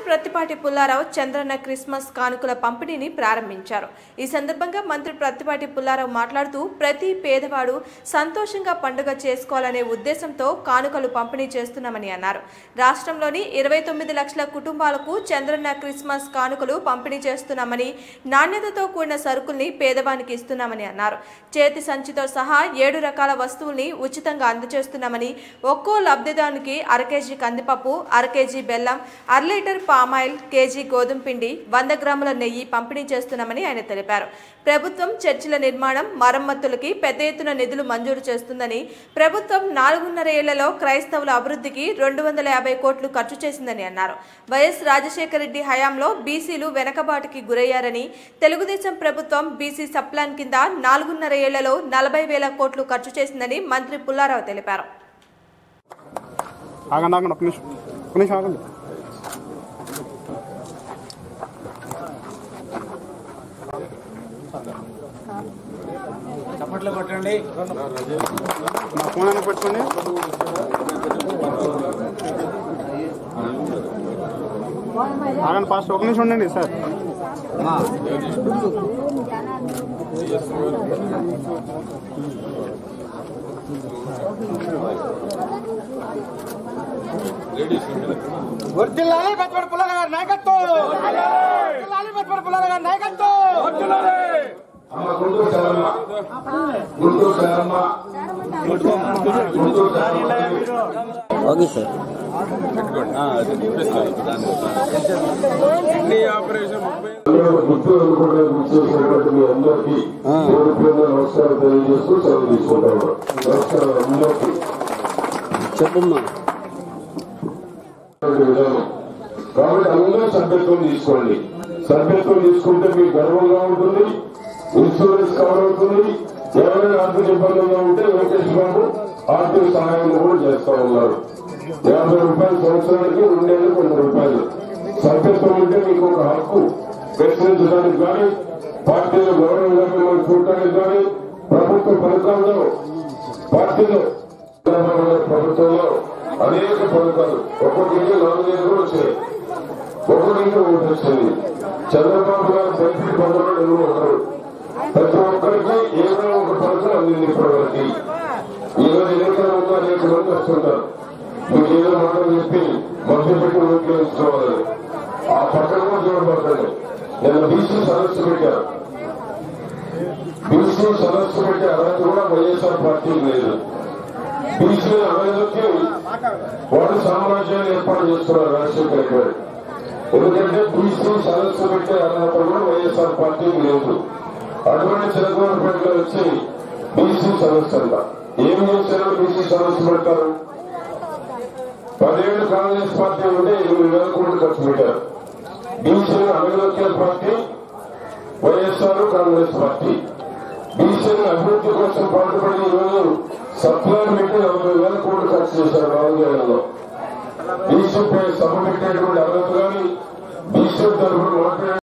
Prathipati Pullarao Chandranna Christmas కానుకల పంపిణీని ప్రారంభించారు ఈ సందర్భంగా మంత్రి ప్రత్తిపాటి పుల్లారావు మాట్లాడుతూ ప్రతి పేదవాడు సంతోషంగా పండుగ చేసుకోవాలనే ఉద్దేశంతో కానుకలు పంపిణీ చేస్తున్నామని అన్నారు రాష్ట్రంలోని ఇరవై తొమ్మిది లక్షల కుటుంబాలకు చంద్రన్న క్రిస్మస్ కానుకలు పంపిణీ చేస్తున్నామని నాణ్యతతో కూడిన సరుకుల్ని పేదవానికి ఇస్తున్నామని అన్నారు చేతి సంచితో సహా ఏడు రకాల వస్తువుల్ని ఉచితంగా అందజేస్తున్నామని ఒక్కో లబ్ధిదారునికి అర కేజీ కందిపప్పు అర కేజీ బెల్లం అర లీటర్ పామాయిల్ కేజీ గోధుమ పిండి వంద గ్రాముల నెయ్యి పంపిణీ చేస్తున్నామని ఆయన తెలిపారు ప్రభుత్వం చర్చిల నిర్మాణం మరమ్మతులకి పెద్ద ఎత్తున నిధులు మంజూరు చేస్తుందని ప్రభుత్వం నాలుగున్నర ఏళ్లలో క్రైస్తవుల అభివృద్ధికి రెండు వందల యాభై కోట్లు ఖర్చు చేసిందని అన్నారు వైఎస్ రాజశేఖర రెడ్డి హయాంలో బీసీలు వెనకబాటుకి గురయ్యారని తెలుగుదేశం ప్రభుత్వం బీసీ సప్లాన్ కింద నాలుగున్నర ఏళ్లలో నలభై వేల కోట్లు ఖర్చు చేసిందని మంత్రి పుల్లారావు తెలిపారు ఆగండి ఆగండి ఒక్క నిమిషం ఒక్క నిమిషం ఆగండి చప్పట్లు కొట్టండి నా ఫోన్ అయినా పెట్టుకోండి ఆగండి ఫాస్ట్ ఒక నిమిషం ఉండండి సార్ వర్దిల్లాలి బెత్పడి పుల్లల గారి నాయకత్వం వర్దిల్లాలి బెత్పడి పుల్లల గారి నాయకత్వం అమ్మ గుంటూరు శరమ్మ గుంటూరు శరమ్మ గుంటూరు శరమ్మ ఓకే సార్ అందరూ గుంటూరు కూడా చేసినటువంటి మీ అందరికీ పేరు పేరున నమస్కారం తెలియజేస్తూ సెలవు తీసుకుంటాము నమస్కారం అందరికీ చెప్పమ్మా విధానం కాబట్టి అందరూ సభ్యత్వం తీసుకోండి సభ్యత్వం తీసుకుంటే మీకు గర్వంగా ఉంటుంది ఇన్సూరెన్స్ కవర్ అవుతుంది ఎవరైనా ఆర్థిక ఇబ్బందుల్లో ఉంటే లోకేష్ బాబు ఆర్థిక సహాయం కూడా చేస్తా ఉన్నారు యాభై రూపాయల సంవత్సరానికి రెండేళ్ళు కొన్ని రూపాయలు సభ్యత్వం ఉంటే మీకు ఒక హక్కు ప్రశ్నించడానికి కానీ పార్టీలో గౌరవంగా మిమ్మల్ని చూడటానికి కానీ ప్రభుత్వ పథకాల్లో పార్టీలో చంద్రబాబు నాయుడు ప్రభుత్వంలో అనేక పథకాలు ఒక్కొక్కరికి నాలుగైదు కూడా వచ్చాయి ఒక్కొక్కరికి ఒకటి వచ్చింది చంద్రబాబు గారు బయటికి పొందడం ఎవరు ఒకరు ప్రతి ఒక్కరికి ఏదో ఒక పథకం అందింది ఇప్పటివరకు ఈ రోజు ఎన్నికలు ఉన్న అనేక మంది వస్తుంటారు మీకు ఏదో మాటలు చెప్పి మధ్య పెట్టి ఓట్లు వేసుకోవాలని ఆ పక్కన కూడా చూడబడతాను నేను బీసీ సదస్సు పెట్టాను బీసీ సదస్సు పెట్టే అర్హత కూడా వైఎస్ఆర్ పార్టీకి లేదు బీసీ అమలుకి వాడు సామ్రాజ్యాన్ని ఏర్పాటు చేస్తున్నారు రాజశేఖర రెడ్డి గారు ఎందుకంటే బీసీ సదస్సు పెట్టే అర్హత కూడా వైఎస్ఆర్ పార్టీకి లేదు అటువంటి చిరగోరపేటలో వచ్చి బీసీ సదస్సు అంట ఏం చేశారో బీసీ సదస్సు పెడతారు పదేళ్ళు కాంగ్రెస్ పార్టీ ఉంటే ఎనిమిది వేల కోట్లు ఖర్చు పెట్టారు బీసీ అమలుకే పార్టీ వైఎస్ఆర్ కాంగ్రెస్ పార్టీ బీసీల అభివృద్ధి కోసం పాటుపడి ఈరోజు సప్లైలు పెట్టి నలభై వేల కోట్లు ఖర్చు చేశారు నాలుగేళ్లలో బీసీపై సభ పెట్టేటువంటి అర్హత కానీ బీసీ తరఫున మాట్లాడే